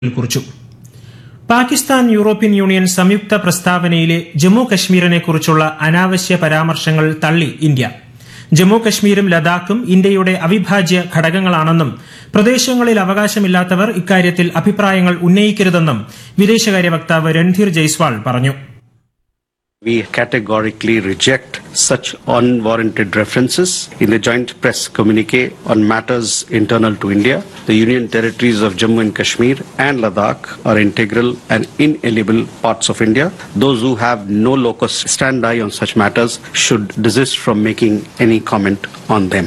കുറിച്ചു Pakistan European union സംയുക്ത പ്രസ്താവനയിലെ ജമ്മു കശ്മീരിനെ കുറിച്ചുള്ള അനാവശ്യ പരാമർശങ്ങൾ തള്ളി ഇന്ത്യ ജമ്മു കശ്മീരും ലഡാക്കും ഇന്ത്യയുടെ അവിഭാജ്യ ഘടകങ്ങളാണെന്നും പ്രദേശങ്ങളിൽ അവകാശമില്ലാത്തവർ ഇക്കാര്യത്തിൽ അഭിപ്രായങ്ങൾ ഉന്നയിക്കരുതെന്നും വിദേശകാര്യ വക്താവ് രൺധീർ ജയ്സ്വാൾ പറഞ്ഞു We categorically reject such unwarranted references in the joint press communique on matters internal to India. The Union territories of Jammu and Kashmir and Ladakh are integral and inalienable parts of India. Those who have no locus standi on such matters should desist from making any comment on them.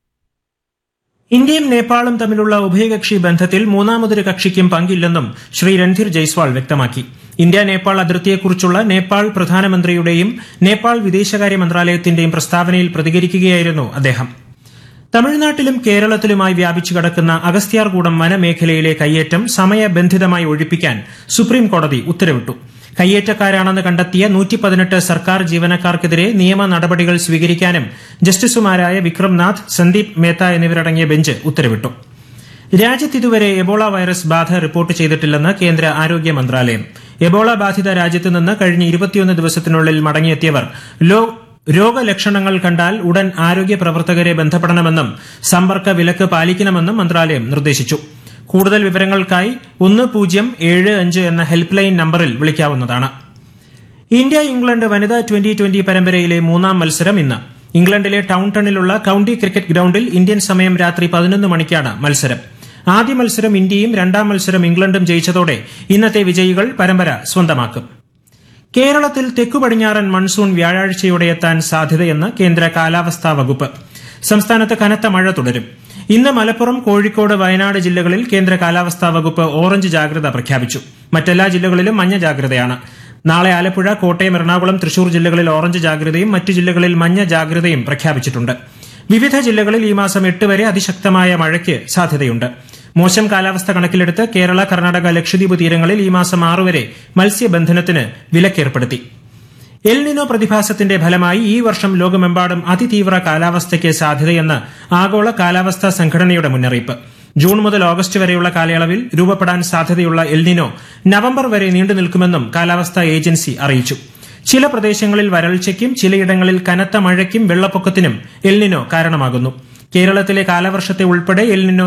ഇന്ത്യയും നേപ്പാളും തമ്മിലുള്ള ഉഭയകക്ഷി ബന്ധത്തിൽ മൂന്നാമതൊരു കക്ഷിക്കും പങ്കില്ലെന്നും ശ്രീ രൺധീർ ജയ്സ്വാൾ വ്യക്തമാക്കി India Nepal അതിർത്തിയെക്കുറിച്ചുള്ള നേപ്പാൾ പ്രധാനമന്ത്രിയുടെയും നേപ്പാൾ വിദേശകാര്യ മന്ത്രാലയത്തിന്റെയും പ്രസ്താവനയിൽ പ്രതികരിക്കുകയായിരുന്നു അദ്ദേഹം തമിഴ്നാട്ടിലും കേരളത്തിലുമായി വ്യാപിച്ചു കിടക്കുന്ന അഗസ്ത്യാർകൂടം വനമേഖലയിലെ കയ്യേറ്റം സമയബന്ധിതമായി ഒഴിപ്പിക്കാൻ സുപ്രീം കോടതി ഉത്തരവിട്ടു കയ്യേറ്റക്കാരാണെന്ന് കണ്ടെത്തിയ നൂറ്റി പതിനെട്ട് സർക്കാർ ജീവനക്കാർക്കെതിരെ നിയമ നടപടികൾ സ്വീകരിക്കാനും ജസ്റ്റിസുമാരായ വിക്രംനാഥ് സന്ദീപ് മേത്ത എന്നിവരടങ്ങിയ ബെഞ്ച് ഉത്തരവിട്ടു രാജ്യത്ത് ഇതുവരെ എബോള വൈറസ് ബാധ റിപ്പോർട്ട് ചെയ്തിട്ടില്ലെന്ന് കേന്ദ്ര ആരോഗ്യ മന്ത്രാലയം എബോള ബാധിത രാജ്യത്ത് നിന്ന് കഴിഞ്ഞ ഇരുപത്തിയൊന്ന് ദിവസത്തിനുള്ളിൽ മടങ്ങിയെത്തിയവർ ലോ രോഗലക്ഷണങ്ങൾ കണ്ടാൽ ഉടൻ ആരോഗ്യ പ്രവർത്തകരെ ബന്ധപ്പെടണമെന്നും സമ്പർക്ക വിലക്ക് പാലിക്കണമെന്നും മന്ത്രാലയം നിർദ്ദേശിച്ചു കൂടുതൽ വിവരങ്ങൾക്കായി ഒന്ന് പൂജ്യം ഏഴ് അഞ്ച് എന്ന ഹെൽപ്പ് ലൈൻ നമ്പറിൽ വിളിക്കാവുന്നതാണ് ഇന്ത്യ ഇംഗ്ലണ്ട് വനിതാ ട്വന്റി ട്വന്റി പരമ്പരയിലെ മൂന്നാം മത്സരം ഇന്ന് ഇംഗ്ലണ്ടിലെ ടൌൺടണിലുള്ള കൌണ്ടി ക്രിക്കറ്റ് ഗ്രൌണ്ടിൽ ഇന്ത്യൻ സമയം രാത്രി പതിനൊന്ന് മണിക്കാണ് മത്സരം ആദ്യ മത്സരം ഇന്ത്യയും രണ്ടാം മത്സരം ഇംഗ്ലണ്ടും ജയിച്ചതോടെ ഇന്നത്തെ വിജയികൾ പരമ്പര സ്വന്തമാക്കും കേരളത്തിൽ തെക്കു പടിഞ്ഞാറൻ മൺസൂൺ വ്യാഴാഴ്ചയോടെ എത്താൻ സാധ്യതയെന്ന് കേന്ദ്ര കാലാവസ്ഥാ വകുപ്പ് സംസ്ഥാനത്ത് കനത്ത മഴ തുടരും ഇന്ന് മലപ്പുറം കോഴിക്കോട് വയനാട് ജില്ലകളിൽ കേന്ദ്ര കാലാവസ്ഥാ വകുപ്പ് ഓറഞ്ച് ജാഗ്രത പ്രഖ്യാപിച്ചു മറ്റെല്ലാ ജില്ലകളിലും മഞ്ഞ ജാഗ്രതയാണ് നാളെ ആലപ്പുഴ കോട്ടയം എറണാകുളം തൃശൂർ ജില്ലകളിൽ ഓറഞ്ച് ജാഗ്രതയും മറ്റു ജില്ലകളിൽ മഞ്ഞ ജാഗ്രതയും പ്രഖ്യാപിച്ചിട്ടുണ്ട് വിവിധ ജില്ലകളിൽ ഈ മാസം എട്ട് വരെ അതിശക്തമായ മഴയ്ക്ക് സാധ്യതയുണ്ട് മോശം കാലാവസ്ഥ കണക്കിലെടുത്ത് കേരള കർണാടക ലക്ഷദ്വീപ് തീരങ്ങളിൽ ഈ മാസം ആറ് വരെ മത്സ്യബന്ധനത്തിന് വിലക്കേർപ്പെടുത്തി എൽനിനോ പ്രതിഭാസത്തിന്റെ ഫലമായി ഈ വർഷം ലോകമെമ്പാടും അതിതീവ്ര കാലാവസ്ഥയ്ക്ക് സാധ്യതയെന്ന് ആഗോള കാലാവസ്ഥാ സംഘടനയുടെ മുന്നറിയിപ്പ് ജൂൺ മുതൽ ഓഗസ്റ്റ് വരെയുള്ള കാലയളവിൽ രൂപപ്പെടാൻ സാധ്യതയുള്ള എൽനിനോ നവംബർ വരെ നീണ്ടു നിൽക്കുമെന്നും കാലാവസ്ഥാ ഏജൻസി അറിയിച്ചു ചില പ്രദേശങ്ങളിൽ വരൾച്ചയ്ക്കും ചിലയിടങ്ങളിൽ കനത്ത മഴയ്ക്കും വെള്ളപ്പൊക്കത്തിനും എൽനിനോ കാരണമാകുന്നു കേരളത്തിലെ കാലവർഷത്തെ ഉൾപ്പെടെ എൽനിനോ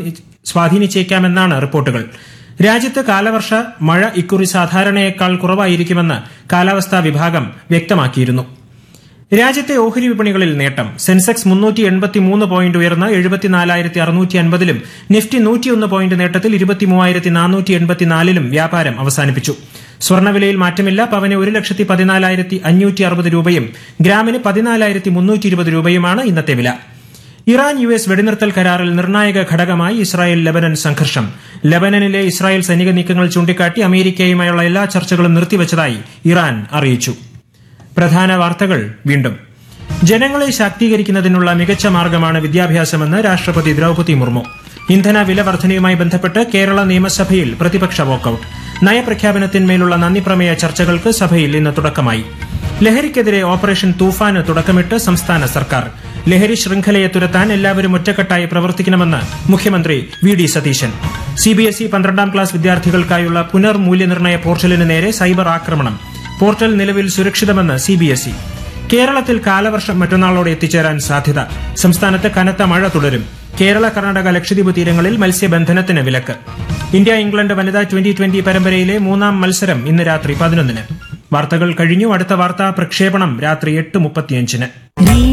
സ്വാധീനിച്ചേക്കാമെന്നാണ് റിപ്പോർട്ടുകൾ രാജ്യത്ത് കാലവർഷ മഴ ഇക്കുറി സാധാരണയേക്കാൾ കുറവായിരിക്കുമെന്ന് കാലാവസ്ഥാ വിഭാഗം വ്യക്തമാക്കിയിരുന്നു രാജ്യത്തെ ഓഹരി വിപണികളിൽ നേട്ടം സെൻസെക്സ് മുന്നൂറ്റി എൺപത്തിമൂന്ന് പോയിന്റ് ഉയർന്ന് എഴുപത്തിനാലായിരത്തി അറുന്നൂറ്റി അൻപതിലും നിഫ്റ്റി നൂറ്റിയൊന്ന് പോയിന്റ് നേട്ടത്തിൽ ഇരുപത്തിമൂവായിരത്തി നാനൂറ്റി എൺപത്തിനാലിലും വ്യാപാരം അവസാനിപ്പിച്ചു സ്വർണ്ണവിലയിൽ മാറ്റമില്ല പവന് ഒരു ലക്ഷത്തി പതിനാലായിരത്തി അഞ്ഞൂറ്റി അറുപത് രൂപയും ഗ്രാമിന് പതിനാലായിരത്തി മുന്നൂറ്റി ഇരുപത് രൂപയുമാണ് ഇന്നത്തെ വില ഇറാൻ യു എസ് വെടിനിർത്തൽ കരാറിൽ നിർണായക ഘടകമായി ഇസ്രായേൽ ലബനൻ സംഘർഷം ലബനനിലെ ഇസ്രായേൽ സൈനിക നീക്കങ്ങൾ ചൂണ്ടിക്കാട്ടി അമേരിക്കയുമായുള്ള എല്ലാ ചർച്ചകളും നിർത്തിവച്ചതായി ഇറാൻ അറിയിച്ചു പ്രധാന വാർത്തകൾ വീണ്ടും ജനങ്ങളെ ശാക്തീകരിക്കുന്നതിനുള്ള മികച്ച മാർഗമാണ് വിദ്യാഭ്യാസമെന്ന് രാഷ്ട്രപതി ദ്രൌപതി മുർമു ഇന്ധന വില വർധനയുമായി ബന്ധപ്പെട്ട് കേരള നിയമസഭയിൽ പ്രതിപക്ഷ വാക്കൌട്ട് നയപ്രഖ്യാപനത്തിന്മേലുള്ള നന്ദിപ്രമേയ ചർച്ചകൾക്ക് സഭയിൽ ഇന്ന് തുടക്കമായി ലഹരിക്കെതിരെ ഓപ്പറേഷൻ തൂഫാന് തുടക്കമിട്ട് സംസ്ഥാന സർക്കാർ ലഹരി ശൃംഖലയെ തുരത്താൻ എല്ലാവരും ഒറ്റക്കെട്ടായി പ്രവർത്തിക്കണമെന്ന് മുഖ്യമന്ത്രി വി ഡി സതീശൻ സിബിഎസ്ഇ പന്ത്രണ്ടാം ക്ലാസ് വിദ്യാർത്ഥികൾക്കായുള്ള പുനർമൂല്യനിർണ്ണയ പോർട്ടലിന് നേരെ സൈബർ ആക്രമണം പോർട്ടൽ നിലവിൽ സുരക്ഷിതമെന്ന് സിബിഎസ്ഇ കേരളത്തിൽ കാലവർഷം മറ്റന്നാളോടെ എത്തിച്ചേരാൻ സാധ്യത സംസ്ഥാനത്ത് കനത്ത മഴ തുടരും കേരള കർണാടക ലക്ഷദ്വീപ് തീരങ്ങളിൽ മത്സ്യബന്ധനത്തിന് വിലക്ക് ഇന്ത്യ ഇംഗ്ലണ്ട് വനിതാ ട്വന്റി ട്വന്റി പരമ്പരയിലെ മൂന്നാം മത്സരം ഇന്ന് രാത്രി പതിനൊന്നിന് വാർത്തകൾ കഴിഞ്ഞു അടുത്ത വാർത്താ പ്രക്ഷേപണം രാത്രി എട്ട് മുപ്പത്തിയഞ്ചിന്